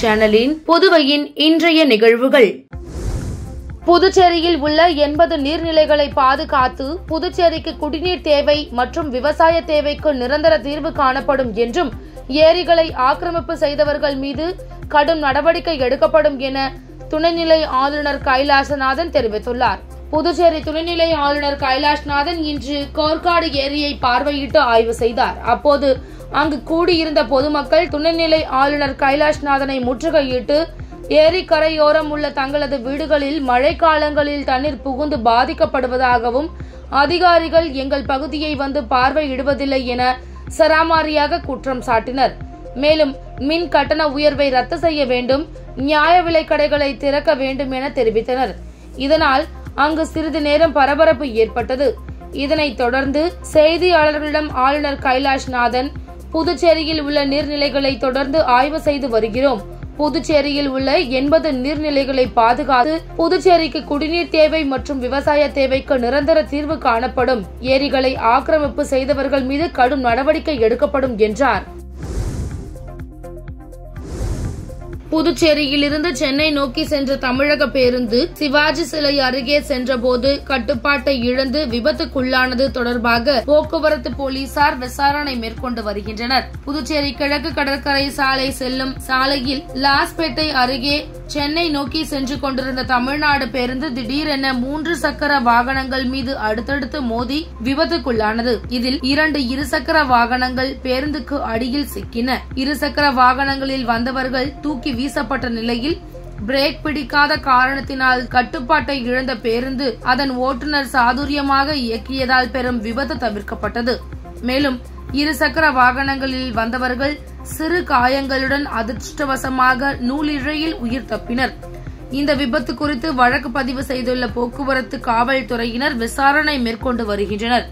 சேனலின் புதுவையின் இன்றைய நிகழ்வுகள் புதுச்சேரியில் உள்ள எண்பது நீர்நிலைகளை பாதுகாத்து புதுச்சேரிக்கு குடிநீர் தேவை மற்றும் விவசாய தேவைக்கு நிரந்தர தீர்வு காணப்படும் என்றும் ஏரிகளை ஆக்கிரமிப்பு செய்தவர்கள் மீது கடும் நடவடிக்கை எடுக்கப்படும் என துணைநிலை ஆளுநர் கைலாசநாதன் தெரிவித்துள்ளார் புதுச்சேரி துணைநிலை ஆளுநர் கைலாஷ்நாதன் இன்று கோர்க்காடு ஏரியை பார்வையிட்டு ஆய்வு செய்தார் அப்போது அங்கு கூடியிருந்த பொதுமக்கள் துணைநிலை ஆளுநர் கைலாஷ்நாதனை முற்றுகையிட்டு ஏரி கரையோரம் உள்ள தங்களது வீடுகளில் மழைக்காலங்களில் தண்ணீர் புகுந்து பாதிக்கப்படுவதாகவும் அதிகாரிகள் எங்கள் பகுதியை வந்து பார்வையிடுவதில்லை என சராமாரியாக குற்றம் சாட்டினர் மேலும் மின் கட்டண உயர்வை ரத்து செய்ய வேண்டும் நியாய விலை கடைகளை திறக்க வேண்டும் என தெரிவித்தனர் இதனால் அங்கு சிறிது நேரம் பரபரப்பு ஏற்பட்டது இதனைத் தொடர்ந்து செய்தியாளர்களிடம் ஆளுநர் கைலாஷ்நாதன் புதுச்சேரியில் உள்ள நீர்நிலைகளை தொடர்ந்து ஆய்வு செய்து வருகிறோம் புதுச்சேரியில் உள்ள எண்பது நீர்நிலைகளை பாதுகாத்து புதுச்சேரிக்கு குடிநீர் தேவை மற்றும் விவசாய தேவைக்கு நிரந்தர தீர்வு காணப்படும் ஏரிகளை ஆக்கிரமிப்பு செய்தவர்கள் மீது கடும் நடவடிக்கை எடுக்கப்படும் என்றார் புதுச்சேரியிலிருந்து சென்னை நோக்கி சென்ற தமிழக பேருந்து சிவாஜி சிலை அருகே சென்றபோது கட்டுப்பாட்டை இழந்து விபத்துக்குள்ளானது தொடர்பாக போக்குவரத்து போலீசார் விசாரணை மேற்கொண்டு வருகின்றனர் புதுச்சேரி கிழக்கு கடற்கரை சாலை செல்லும் சாலையில் லாஸ்பேட்டை அருகே சென்னை நோக்கி சென்று கொண்டிருந்த தமிழ்நாடு பேருந்து திடீரென மூன்று சக்கர வாகனங்கள் மீது அடுத்தடுத்து மோதி விபத்துக்குள்ளானது இதில் இரண்டு இருசக்கர வாகனங்கள் பேருந்துக்கு அடியில் சிக்கின இருசக்கர வாகனங்களில் வந்தவர்கள் தூக்கி வீசப்பட்ட நிலையில் பிரேக் பிடிக்காத காரணத்தினால் கட்டுப்பாட்டை இழந்த பேருந்து அதன் ஓட்டுநர் சாதுரியமாக இயக்கியதால் பெரும் விபத்து தவிர்க்கப்பட்டது மேலும் இருசக்கர வாகனங்களில் வந்தவர்கள் சிறு காயங்களுடன் அதிர்ஷ்டவசமாக நூலிழையில் உயிர் தப்பினர் இந்த விபத்து குறித்து வழக்கு பதிவு செய்துள்ள போக்குவரத்து காவல்துறையினர் விசாரணை மேற்கொண்டு வருகின்றனர்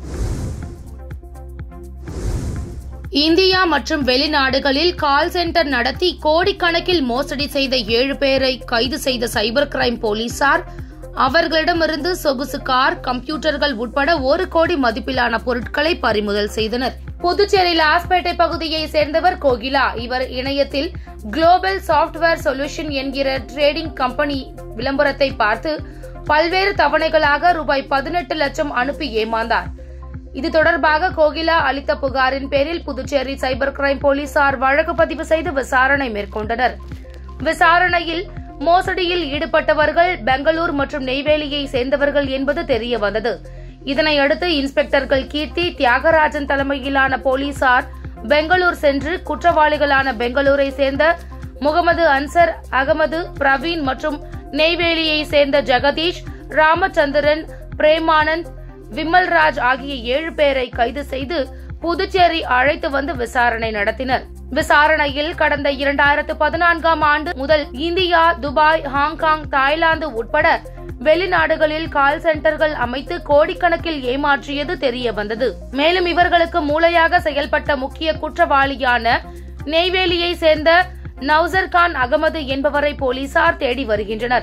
இந்தியா மற்றும் வெளிநாடுகளில் கால் சென்டர் நடத்தி கோடிக்கணக்கில் மோசடி செய்த ஏழு பேரை கைது செய்த சைபர் கிரைம் போலீசார் அவர்களிடமிருந்து சொகுசு கார் கம்ப்யூட்டர்கள் உட்பட ஒரு கோடி மதிப்பிலான பொருட்களை பறிமுதல் செய்தனர் புதுச்சேரி லாஸ்பேட்டை பகுதியை சேர்ந்தவர் கோகிலா இவர் இணையத்தில் குளோபல் சாப்ட்வேர் சொல்யூஷன் என்கிற ட்ரேடிங் கம்பெனி விளம்பரத்தை பார்த்து பல்வேறு தவணைகளாக ரூபாய் பதினெட்டு லட்சம் அனுப்பி ஏமாந்தார் இது தொடர்பாக கோகிலா அளித்த புகாரின் பேரில் புதுச்சேரி சைபர் கிரைம் போலீசார் வழக்கு பதிவு செய்து விசாரணை மேற்கொண்டனர் விசாரணையில் மோசடியில் ஈடுபட்டவர்கள் பெங்களூர் மற்றும் நெய்வேலியை சேர்ந்தவர்கள் என்பது தெரிய வந்தது இதனையடுத்து இன்ஸ்பெக்டர்கள் கீர்த்தி தியாகராஜன் தலைமையிலான போலீசார் பெங்களூர் சென்று குற்றவாளிகளான பெங்களூரை சேர்ந்த முகமது அன்சர் அகமது பிரவீன் மற்றும் நெய்வேலியை சேர்ந்த ஜெகதீஷ் ராமச்சந்திரன் பிரேமானந்த் விமல்ராஜ் ஆகிய ஏழு பேரை கைது செய்து புதுச்சேரி அழைத்து வந்து விசாரணை நடத்தினர் விசாரணையில் கடந்த இரண்டாயிரத்து பதினான்காம் ஆண்டு முதல் இந்தியா துபாய் ஹாங்காங் தாய்லாந்து உட்பட வெளிநாடுகளில் கால் சென்டர்கள் அமைத்து கோடிக்கணக்கில் ஏமாற்றியது தெரிய வந்தது மேலும் இவர்களுக்கு மூளையாக செயல்பட்ட முக்கிய குற்றவாளியான நெய்வேலியை சேர்ந்த நவ்சர் கான் அகமது என்பவரை போலீசார் தேடி வருகின்றனர்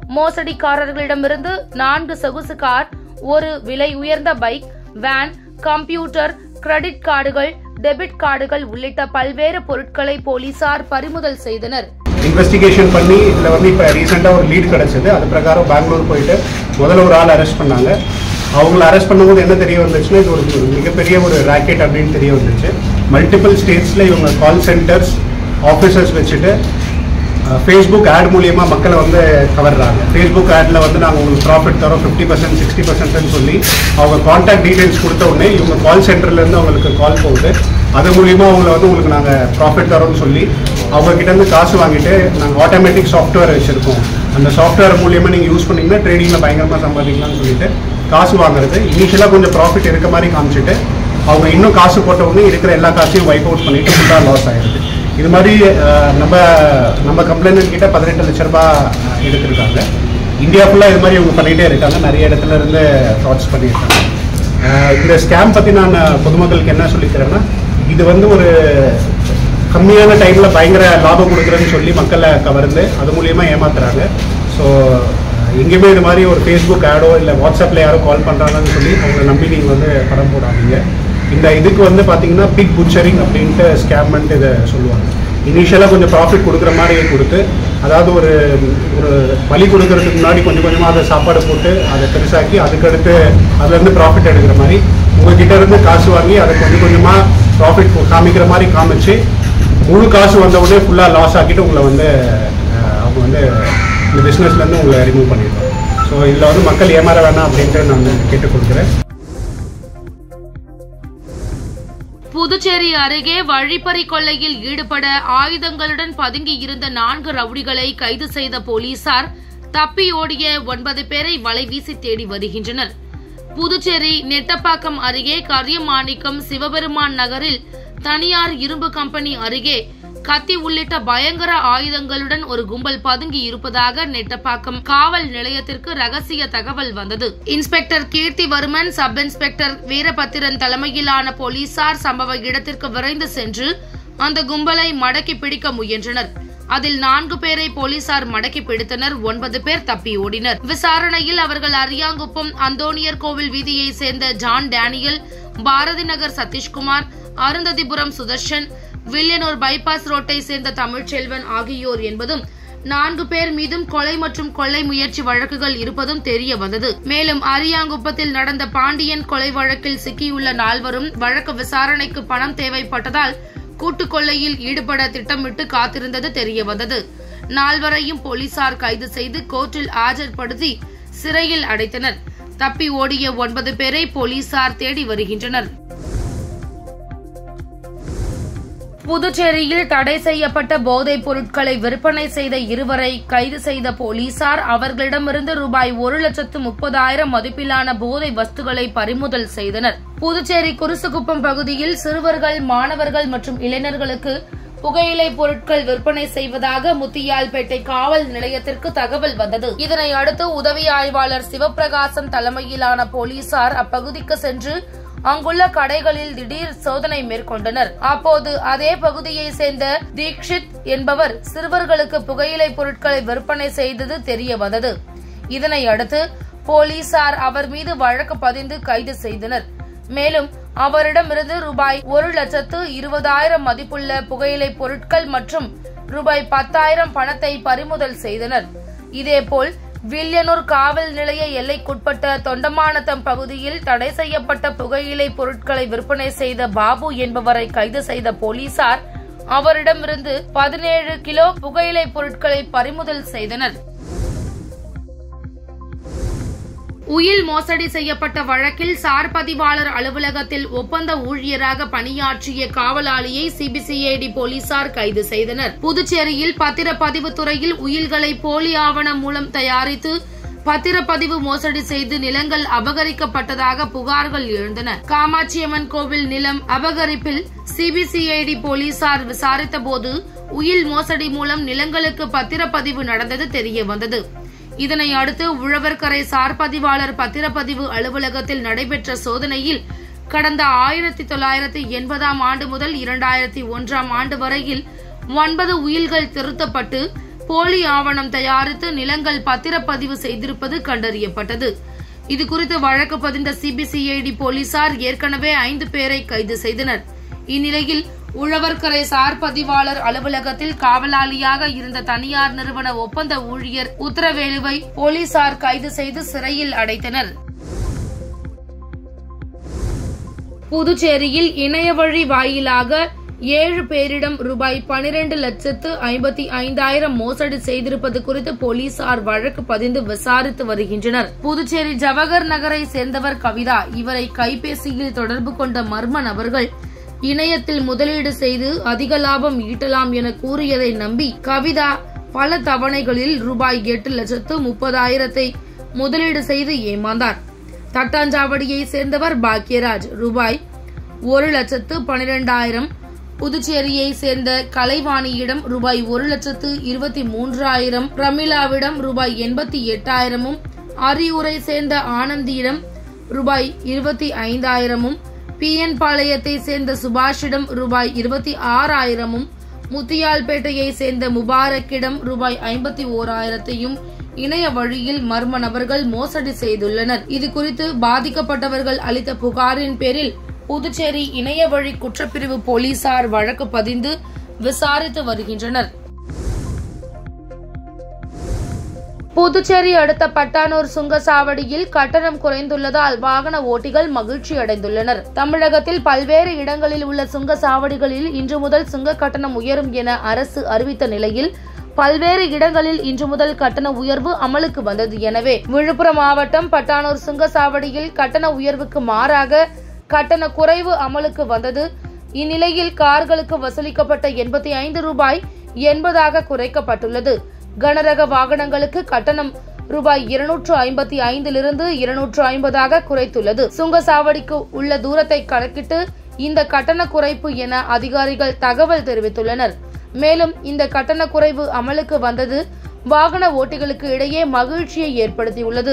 மோசடிக்காரர்களிடமிருந்து நான்கு சொகுசு கார் ஒரு விலை உயர்ந்த பைக் வேன் கம்ப்யூட்டர் கிரெடிட் கார்டுகள் டெபிட் கார்டுகள் உள்ளிட்ட பல்வேறு பொருட்களை போலீசார் பறிமுதல் செய்தனர் இன்வெஸ்டிகேஷன் பண்ணி இதில் வந்து இப்போ ரீசெண்டாக ஒரு லீட் கிடச்சிது அது பிரகாரம் பெங்களூர் போயிட்டு முதல்ல ஒரு ஆள் அரெஸ்ட் பண்ணாங்க அவங்கள அரெஸ்ட் பண்ணும்போது என்ன தெரிய வந்துச்சுன்னா இது ஒரு ஒரு மிகப்பெரிய ஒரு ராக்கெட் அப்படின்னு தெரிய வந்துச்சு மல்டிபிள் ஸ்டேட்ஸில் இவங்க கால் சென்டர்ஸ் ஆஃபீஸர்ஸ் வச்சுட்டு ஃபேஸ்புக் ஆட் மூலியமாக மக்களை வந்து கவர்றாங்க ஃபேஸ்புக் ஆடில் வந்து நாங்கள் உங்களுக்கு ப்ராஃபிட் தரோம் ஃபிஃப்டி பர்சன்ட் சிக்ஸ்டி பர்சன்ட்னு சொல்லி அவங்க கான்டாக்ட் டீடைல்ஸ் கொடுத்த உடனே இவங்க கால் சென்டர்லேருந்து அவங்களுக்கு கால் போகுது அது மூலியமா அவங்கள வந்து உங்களுக்கு நாங்கள் ப்ராஃபிட் தரோம்னு சொல்லி அவங்க கிட்டேருந்து காசு வாங்கிட்டு நாங்கள் ஆட்டோமேட்டிக் சாஃப்ட்வேர் வச்சுருக்கோம் அந்த சாஃப்ட்வேர் மூலியமாக நீங்கள் யூஸ் பண்ணீங்கன்னா ட்ரேடிங்கில் பயங்கரமாக சம்பாதிக்கலாம்னு சொல்லிட்டு காசு வாங்குறது இனிஷியலாக கொஞ்சம் ப்ராஃபிட் இருக்க மாதிரி காமிச்சிட்டு அவங்க இன்னும் காசு போட்ட உடனே இருக்கிற எல்லா காசையும் வைப் அவுட் பண்ணிட்டு ஃபுல்லாக லாஸ் ஆயிடுது இது மாதிரி அஹ், நம்ம நம்ம கம்ப்ளைண்ட் கிட்ட பதினெட்டு லட்ச ரூபாய் அஹ், எடுத்திருக்காங்க இந்தியா ஃபுல்லாக இது மாதிரி இவங்க பண்ணிகிட்டே இருக்காங்க நிறைய இடத்துல இருந்து ஃப்ராட்ஸ் பண்ணியிருக்காங்க அஹ், இந்த ஸ்கேம் பற்றி நான் பொதுமக்களுக்கு என்ன சொல்லிக்கிறேன்னா இது வந்து ஒரு கம்மியான டைமில் பயங்கர லாபம் கொடுக்குறேன்னு சொல்லி மக்களை கவர்ந்து அது மூலியமா ஏமாத்துறாங்க ஸோ எங்கேயுமே இது மாதிரி ஒரு ஃபேஸ்புக் ஆடோ இல்லை வாட்ஸ்அப்பில் யாரோ கால் பண்ணுறாங்கன்னு சொல்லி அவங்களை நம்பி நீங்கள் வந்து படம் போடாதீங்க இந்த இதுக்கு வந்து பார்த்தீங்கன்னா பிக் புச்சரிங் அப்படின்ட்டு ஸ்கேம்மெண்ட் இதை சொல்லுவாங்க இனிஷியலாக கொஞ்சம் ப்ராஃபிட் கொடுக்குற மாதிரி கொடுத்து அதாவது ஒரு ஒரு பலி கொடுக்கறதுக்கு முன்னாடி கொஞ்சம் கொஞ்சமாக அதை சாப்பாடு போட்டு அதை பெருசாக்கி அதுக்கடுத்து அதுலேருந்து ப்ராஃபிட் எடுக்கிற மாதிரி உங்ககிட்ட இருந்து காசு வாங்கி அதை கொஞ்சம் கொஞ்சமாக ப்ராஃபிட் காமிக்கிற மாதிரி காமிச்சு முழு காசு வந்த உடனே ஃபுல்லாக லாஸ் ஆக்கிட்டு உங்களை வந்து அஹ், அவங்க வந்து இந்த பிஸ்னஸ்லேருந்து உங்களை ரிமூவ் பண்ணிடுவாங்க ஸோ இதில் வந்து மக்கள் ஏமாற வேணாம் அப்படின்ட்டு நான் கேட்டுக் கொடுக்குறேன் புதுச்சேரி அருகே வழிப்பறி கொள்ளையில் ஈடுபட ஆயுதங்களுடன் பதுங்கி இருந்த நான்கு ரவுடிகளை கைது செய்த போலீசார் தப்பி ஓடிய ஒன்பது பேரை வலைவீசி தேடி வருகின்றனர் புதுச்சேரி நெட்டப்பாக்கம் அருகே கரியமாணிக்கம் சிவபெருமான் நகரில் தனியார் இரும்பு கம்பெனி அருகே கத்தி உள்ளிட்ட பயங்கர ஆயுதங்களுடன் ஒரு கும்பல் பதுங்கி இருப்பதாக நெட்டப்பாக்கம் காவல் நிலையத்திற்கு ரகசிய தகவல் வந்தது inspector Keerthivarman sub inspector Veerabhadran தலைமையிலான போலீசார் சம்பவ இடத்திற்கு விரைந்து சென்று அந்த கும்பலை மடக்கி பிடிக்க முயன்றனர் அதில் நான்கு பேரை போலீசார் மடக்கி பிடித்தனர் ஒன்பது பேர் தப்பி ஓடினர் விசாரணையில் அவர்கள் அரியாங்குப்பம் அந்தோனியர் கோவில் வீதியை சேர்ந்த John Daniel Bharathi Nagar Sathishkumar Arundhathipuram Sudharshan Villianur bypass ரோட்டை சேர்ந்த தமிழ்ச்செல்வன் ஆகியோர் என்பதும் நான்கு பேர் மீதும் கொலை மற்றும் கொள்ளை முயற்சி வழக்குகள் இருப்பதும் தெரிய வந்தது மேலும் அரியாங்குப்பத்தில் நடந்த பாண்டியன் கொலை வழக்கில் சிக்கியுள்ள நால்வரும் வழக்கு விசாரணைக்கு பணம் தேவைப்பட்டதால் கூட்டுக் கொள்ளையில் ஈடுபட திட்டமிட்டு காத்திருந்தது தெரிய வந்தது நால்வரையும் போலீசார் கைது செய்து கோர்ட்டில் ஆஜர்படுத்தி சிறையில் அடைத்தனர் தப்பி ஓடிய ஒன்பது பேரை போலீசார் தேடி வருகின்றனர் புதுச்சேரியில் தடை செய்யப்பட்ட போதைப் பொருட்களை விற்பனை செய்த இருவரை கைது செய்த போலீசார் அவர்களிடமிருந்து ரூபாய் ஒரு லட்சத்து முப்பதாயிரம் மதிப்பிலான போதை வஸ்துகளை பறிமுதல் செய்தனர் புதுச்சேரி குருசுகுப்பம் பகுதியில் சிறுவர்கள் மாணவர்கள் மற்றும் இளைஞர்களுக்கு புகையிலை பொருட்கள் விற்பனை செய்வதாக முத்தியால்பேட்டை காவல் நிலையத்திற்கு தகவல் வந்தது இதனை அடுத்து உதவி ஆய்வாளர் சிவபிரகாசம் தலைமையிலான போலீசார் அப்பகுதிக்கு சென்று அங்குள்ள கடைகளில் திடீர் சோதனை மேற்கொண்டனர் அப்போது அதே பகுதியை சேர்ந்த தீக்ஷித் என்பவர் சிறுவர்களுக்கு புகையிலை பொருட்களை விற்பனை செய்தது தெரிய வந்தது இதனை அடுத்து போலீசார் அவர் மீது வழக்கு பதிந்து கைது செய்தனர் மேலும் அவரிடமிருந்து ரூபாய் ஒரு லட்சத்து இருபதாயிரம் மதிப்புள்ள புகையிலை பொருட்கள் மற்றும் ரூபாய் பத்தாயிரம் பணத்தை பறிமுதல் செய்தனர் இதேபோல் வில்லியனூர் காவல் நிலைய எல்லைக்குட்பட்ட தொண்டமானத்தம் பகுதியில் தடை செய்யப்பட்ட புகையிலை பொருட்களை விற்பனை செய்த பாபு என்பவரை கைது செய்த போலீசார் அவரிடமிருந்து பதினேழு கிலோ புகையிலை பொருட்களை பறிமுதல் செய்தனர் உயில் மோசடி செய்யப்பட்ட வழக்கில் சார் பதிவாளர் அலுவலகத்தில் ஒப்பந்த ஊழியராக பணியாற்றிய காவலாளியை சிபிசிஐடி போலீசார் கைது செய்தனர் புதுச்சேரியில் பத்திரப்பதிவு துறையில் உயில்களை போலி ஆவணம் மூலம் தயாரித்து பத்திரப்பதிவு மோசடி செய்து நிலங்கள் அபகரிக்கப்பட்டதாக புகார்கள் எழுந்தன காமாட்சியம்மன் கோவில் நிலம் அபகரிப்பில் சிபிசிஐடி போலீசார் விசாரித்த போது உயில் மோசடி மூலம் நிலங்களுக்கு பத்திரப்பதிவு நடந்தது தெரிய வந்தது இதனை அடுத்து உழவர்கரை சார் பதிவாளர் பத்திரப்பதிவு அலுவலகத்தில் நடைபெற்ற சோதனையில் கடந்த ஆயிரத்தி தொள்ளாயிரத்தி எண்பதாம் ஆண்டு முதல் இரண்டாயிரத்தி ஒன்றாம் ஆண்டு வரையில் ஒன்பது உயில்கள் திருத்தப்பட்டு போலி ஆவணம் தயாரித்து நிலங்கள் பத்திரப்பதிவு செய்திருப்பது கண்டறியப்பட்டது இதுகுறித்து வழக்கு பதிந்த சிபிசிஐடி போலீசார் ஏற்கனவே ஐந்து பேரை கைது செய்தனர் இந்நிலையில் உழவர்கரை சார் பதிவாளர் அலுவலகத்தில் காவலாளியாக இருந்த தனியார் நிறுவன ஒப்பந்த ஊழியர் உத்தரவேலுவை போலீசார் கைது செய்து சிறையில் அடைத்தனர் புதுச்சேரியில் இணையவழி வாயிலாக ஏழு பேரிடம் ரூபாய் பனிரெண்டு லட்சத்து ஐம்பத்தி ஐந்தாயிரம் மோசடி செய்திருப்பது குறித்து போலீசார் வழக்கு பதிந்து விசாரித்து வருகின்றனர் புதுச்சேரி ஜவஹர் நகரை சேர்ந்தவர் கவிதா இவரை கைபேசியில் தொடர்பு கொண்ட மர்ம நபர்கள் இணையத்தில் முதலீடு செய்து அதிக லாபம் ஈட்டலாம் என கூறியதை நம்பி கவிதா பல தவணைகளில் ரூபாய் எட்டு லட்சத்து முப்பதாயிரத்தை முதலீடு செய்து ஏமாந்தார் தட்டாஞ்சாவடியை சேர்ந்தவர் பாக்யராஜ் ரூபாய் ஒரு லட்சத்து பனிரெண்டாயிரம் புதுச்சேரியை சேர்ந்த கலைவாணியிடம் ரூபாய் ஒரு லட்சத்து இருபத்தி மூன்றாயிரம் பிரமிளாவிடம் ரூபாய் எண்பத்தி எட்டாயிரமும் அரியூரை சேர்ந்த ஆனந்தியிடம் ரூபாய் இருபத்தி ஐந்தாயிரமும் பிஎன் பாளையத்தை சேர்ந்த சுபாஷிடம் ரூபாய் இருபத்தி ஆறாயிரமும் முத்தியால்பேட்டையை சேர்ந்த முபாரக்கிடம் ரூபாய் ஐம்பத்தி ஓராயிரத்தையும் இணைய வழியில் மர்ம நபர்கள் மோசடி செய்துள்ளனர் இது குறித்து பாதிக்கப்பட்டவர்கள் அளித்த புகாரின் பேரில் புதுச்சேரி இணைய வழி குற்றப்பிரிவு போலீசார் வழக்கு பதிந்து விசாரித்து வருகின்றனர் புதுச்சேரி அடுத்த பட்டானூர் சுங்கசாவடியில் கட்டணம் குறைந்துள்ளதால் வாகன ஓட்டிகள் மகிழ்ச்சி அடைந்துள்ளனர் தமிழகத்தில் பல்வேறு இடங்களில் உள்ள சுங்கசாவடிகளில் இன்று முதல் சுங்க கட்டணம் உயரும் என அரசு அறிவித்த நிலையில் பல்வேறு இடங்களில் இன்று முதல் கட்டண உயர்வு அமலுக்கு வந்தது எனவே விழுப்புரம் மாவட்டம் பட்டானூர் சுங்கசாவடியில் கட்டண உயர்வுக்கு மாறாக கட்டண குறைவு அமலுக்கு வந்தது இந்நிலையில் கார்களுக்கு வசூலிக்கப்பட்ட எண்பத்தி ஐந்து ரூபாய் எண்பதாக குறைக்கப்பட்டுள்ளது கனரக வாகனங்களுக்கு கட்டணம் ரூபாய் இருநூற்று ஐம்பத்தி ஐந்திலிருந்து இருநூற்று ஐம்பதாக குறைத்துள்ளது சுங்கசாவடிக்கு உள்ள தூரத்தை கணக்கிட்டு இந்த கட்டண குறைப்பு என அதிகாரிகள் தகவல் தெரிவித்துள்ளனர் மேலும் இந்த கட்டண குறைவு அமலுக்கு வந்தது வாகன ஓட்டிகளுக்கு இடையே மகிழ்ச்சியை ஏற்படுத்தியுள்ளது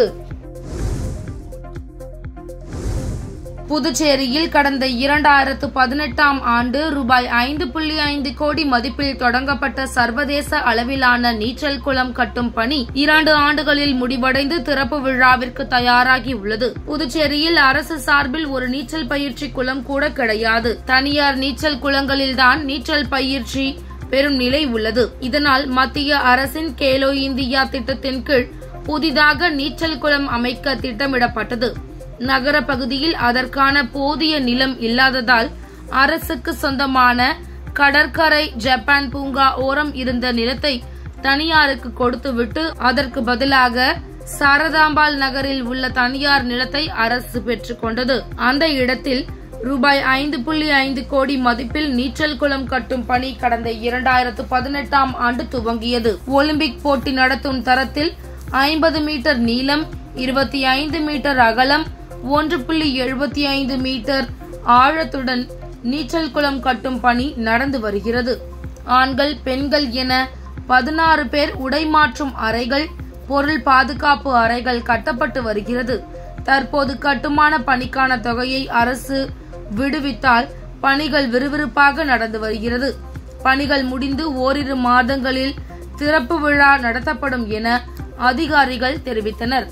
புதுச்சேரியில் கடந்த இரண்டாயிரத்து பதினெட்டாம் ஆண்டு ரூபாய் ஐந்து புள்ளி ஐந்து கோடி மதிப்பில் தொடங்கப்பட்ட சர்வதேச அளவிலான நீச்சல் குளம் கட்டும் பணி இரண்டு ஆண்டுகளில் முடிவடைந்து திறப்பு விழாவிற்கு தயாராகி உள்ளது புதுச்சேரியில் அரசு சார்பில் ஒரு நீச்சல் பயிற்சி குளம் கூட கிடையாது தனியார் நீச்சல் குளங்களில்தான் நீச்சல் பயிற்சி பெரும் நிலை உள்ளது இதனால் மத்திய அரசின் கேலோ இந்தியா திட்டத்தின் கீழ் புதிதாக நீச்சல் குளம் அமைக்க திட்டமிடப்பட்டது நகர பகுதியில் அதற்கான போதிய நிலம் இல்லாததால் அரசுக்கு சொந்தமான கடற்கரை ஜப்பான் பூங்கா ஓரம் இருந்த நிலத்தை தனியாருக்கு கொடுத்துவிட்டு அதற்கு பதிலாக சாரதாம்பாள் நகரில் உள்ள தனியார் நிலத்தை அரசு பெற்றுக்கொண்டது அந்த இடத்தில் ரூபாய் ஐந்து புள்ளி ஐந்து கோடி மதிப்பில் நீச்சல் குளம் கட்டும் பணி கடந்த இரண்டாயிரத்து பதினெட்டாம் ஆண்டு துவங்கியது ஒலிம்பிக் போட்டி நடத்தும் தரத்தில் ஐம்பது மீட்டர் நீளம் இருபத்தி ஐந்து மீட்டர் அகலம் ஒன்று புள்ளி எழுபத்தி ஐந்து மீட்டர் ஆழத்துடன் நீச்சல் குளம் கட்டும் பணி நடந்து வருகிறது ஆண்கள் பெண்கள் என பதினாறு பேர் உடைமாற்றும் அறைகள் பொருள் பாதுகாப்பு அறைகள் கட்டப்பட்டு வருகிறது தற்போது கட்டுமான பணிக்கான தொகையை அரசு விடுவித்தால் பணிகள் விறுவிறுப்பாக நடந்து வருகிறது பணிகள் முடிந்து ஓரிரு மாதங்களில் திறப்பு விழா நடத்தப்படும் என அதிகாரிகள் தெரிவித்தனர்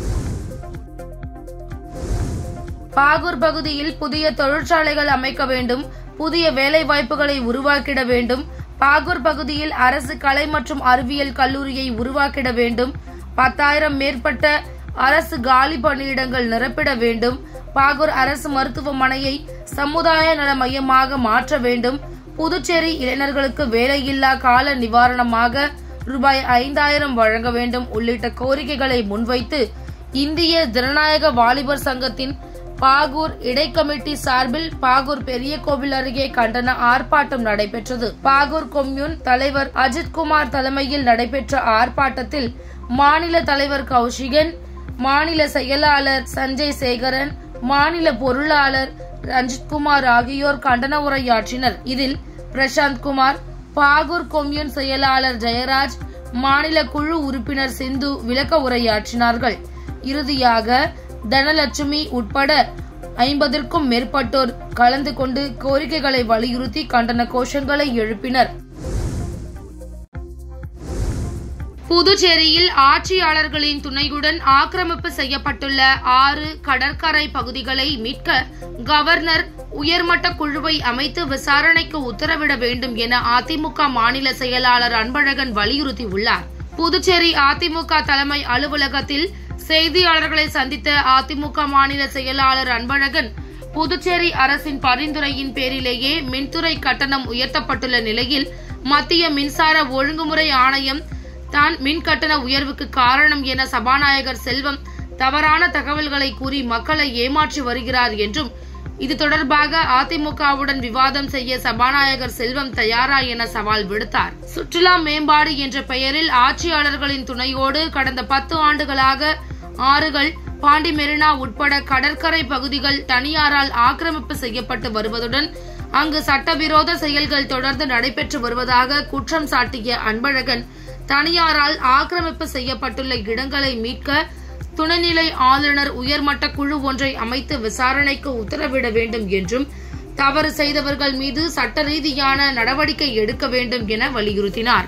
பாகூர் பகுதியில் புதிய தொழிற்சாலைகள் அமைக்க வேண்டும் புதிய வேலை வாய்ப்புகளை உருவாக்கிட வேண்டும் பாகூர் பகுதியில் அரசு கலை மற்றும் அறிவியல் கல்லூரியை உருவாக்கிட வேண்டும் பத்தாயிரம் மேற்பட்ட அரசு காலி பணியிடங்கள் நிரப்பிட வேண்டும் பாகூர் அரசு மருத்துவமனையை சமுதாய நல மையமாக மாற்ற வேண்டும் புதுச்சேரி இளைஞர்களுக்கு வேலையில்லா கால நிவாரணமாக ரூபாய் ஐந்தாயிரம் வழங்க வேண்டும் உள்ளிட்ட கோரிக்கைகளை முன்வைத்து இந்திய ஜனநாயக வாலிபர் சங்கத்தின் பாகூர் இடைக்கமிட்டி சார்பில் பாகூர் பெரிய கோவில் அருகே கண்டன ஆர்ப்பாட்டம் நடைபெற்றது பாகூர் கொம்யூன் தலைவர் அஜித்குமார் தலைமையில் நடைபெற்ற ஆர்ப்பாட்டத்தில் மாநில தலைவர் கௌஷிகன் மாநில செயலாளர் சஞ்சய் சேகரன் மாநில பொருளாளர் ரஞ்சித்குமார் ஆகியோர் கண்டன உரையாற்றினர் இதில் பிரசாந்த் குமார் பாகூர் கொம்யூன் செயலாளர் ஜெயராஜ் மாநில குழு உறுப்பினர் சிந்து விளக்க உரையாற்றினார்கள் இறுதியாக தனலட்சுமி உட்பட ஐம்பதற்கும் மேற்பட்டோர் கலந்து கொண்டு கோரிக்கைகளை வலியுறுத்தி கண்டன கோஷங்களை எழுப்பினர் புதுச்சேரியில் ஆட்சியாளர்களின் துணையுடன் ஆக்கிரமிப்பு செய்யப்பட்டுள்ள ஆறு கடற்கரை பகுதிகளை மீட்க கவர்னர் உயர்மட்ட குழுவை அமைத்து விசாரணைக்கு உத்தரவிட வேண்டும் என அதிமுக மாநில செயலாளர் அன்பழகன் வலியுறுத்தியுள்ளார் புதுச்சேரி அதிமுக தலைமை அலுவலகத்தில் செய்தியாளர்களை சந்தித்த அதிமுக மாநில செயலாளர் அன்பழகன் புதுச்சேரி அரசின் பரிந்துரையின் பேரிலேயே மின்துறை கட்டணம் உயர்த்தப்பட்டுள்ள நிலையில் மத்திய மின்சார ஒழுங்குமுறை ஆணையம் தான் மின் கட்டண உயர்வுக்கு காரணம் என சபாநாயகர் செல்வம் தவறான தகவல்களை கூறி மக்களை ஏமாற்றி வருகிறார் என்றும் இது தொடர்பாக அதிமுகவுடன் விவாதம் செய்ய சபாநாயகர் செல்வம் தயாரா என சவால் விடுத்தார் சுற்றுலா மேம்பாடு என்ற பெயரில் ஆட்சியாளர்களின் துணையோடு கடந்த பத்து ஆண்டுகளாக ஆறுகள் பாண்டி மெரினா உட்பட கடற்கரை பகுதிகள் தனியாரால் ஆக்கிரமிப்பு செய்யப்பட்டு வருவதுடன் அங்கு சட்டவிரோத செயல்கள் தொடர்ந்து நடைபெற்று வருவதாக குற்றம் சாட்டிய அன்பழகன் தனியாரால் ஆக்கிரமிப்பு செய்யப்பட்டுள்ள இடங்களை மீட்க துணைநிலை ஆளுநர் உயர்மட்ட குழு ஒன்றை அமைத்து விசாரணைக்கு உத்தரவிட வேண்டும் என்றும் தவறு செய்தவர்கள் மீது சட்ட ரீதியான நடவடிக்கை எடுக்க வேண்டும் என வலியுறுத்தினார்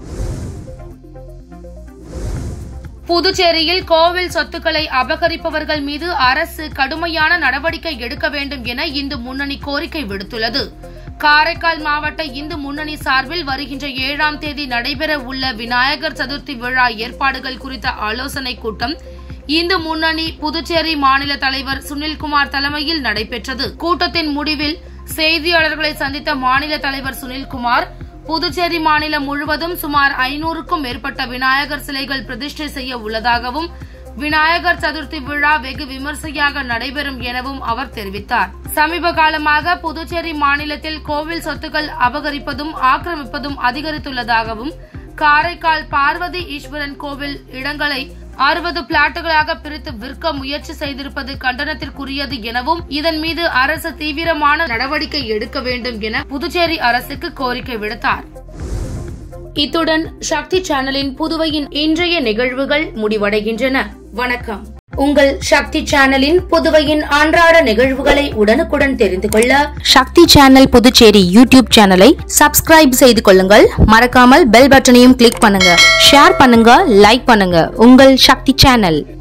புதுச்சேரியில் கோவில் சொத்துக்களை அபகரிப்பவர்கள் மீது அரசு கடுமையான நடவடிக்கை எடுக்க வேண்டும் என இந்து முன்னணி கோரிக்கை விடுத்துள்ளது காரைக்கால் மாவட்ட இந்து முன்னணி சார்பில் வருகின்ற ஏழாம் தேதி நடைபெற உள்ள விநாயகர் சதுர்த்தி விழா ஏற்பாடுகள் குறித்த ஆலோசனை கூட்டம் இந்து முன்னணி புதுச்சேரி மாநில தலைவர் சுனில்குமார் தலைமையில் நடைபெற்றது கூட்டத்தின் முடிவில் செய்தியாளர்களை சந்தித்த மாநில தலைவர் சுனில்குமார் புதுச்சேரி மாநிலம் முழுவதும் சுமார் ஐநூறுக்கும் மேற்பட்ட விநாயகர் சிலைகள் பிரதிஷ்டை செய்ய உள்ளதாகவும் விநாயகர் சதுர்த்தி விழா வெகு விமர்சையாக நடைபெறும் எனவும் அவர் தெரிவித்தார் சமீப காலமாக புதுச்சேரி மாநிலத்தில் கோவில் சொத்துக்கள் அபகரிப்பதும் ஆக்கிரமிப்பதும் அதிகரித்துள்ளதாகவும் காரைக்கால் பார்வதி ஈஸ்வரன் கோவில் இடங்களை அறுபது பிளாட்டுகளாக பிரித்து விற்க முயற்சி செய்திருப்பது கண்டனத்திற்குரியது எனவும் இதன் மீது அரசு தீவிரமான நடவடிக்கை எடுக்க வேண்டும் என புதுச்சேரி அரசுக்கு கோரிக்கை விடுத்தார் இத்துடன் சக்தி சேனலின் புதுவையின் இன்றைய நிகழ்வுகள் முடிவடைகின்றன வணக்கம் உங்கள் சக்தி சேனலின் புதுவையின் அன்றாட நிகழ்வுகளை உடனுக்குடன் தெரிந்து கொள்ள சக்தி சேனல் புதுச்சேரி யூடியூப் சேனலை சப்ஸ்கிரைப் செய்து கொள்ளுங்கள் மறக்காமல் பெல் பட்டனையும் கிளிக் பண்ணுங்க ஷேர் பண்ணுங்க லைக் பண்ணுங்க உங்கள் சக்தி சேனல்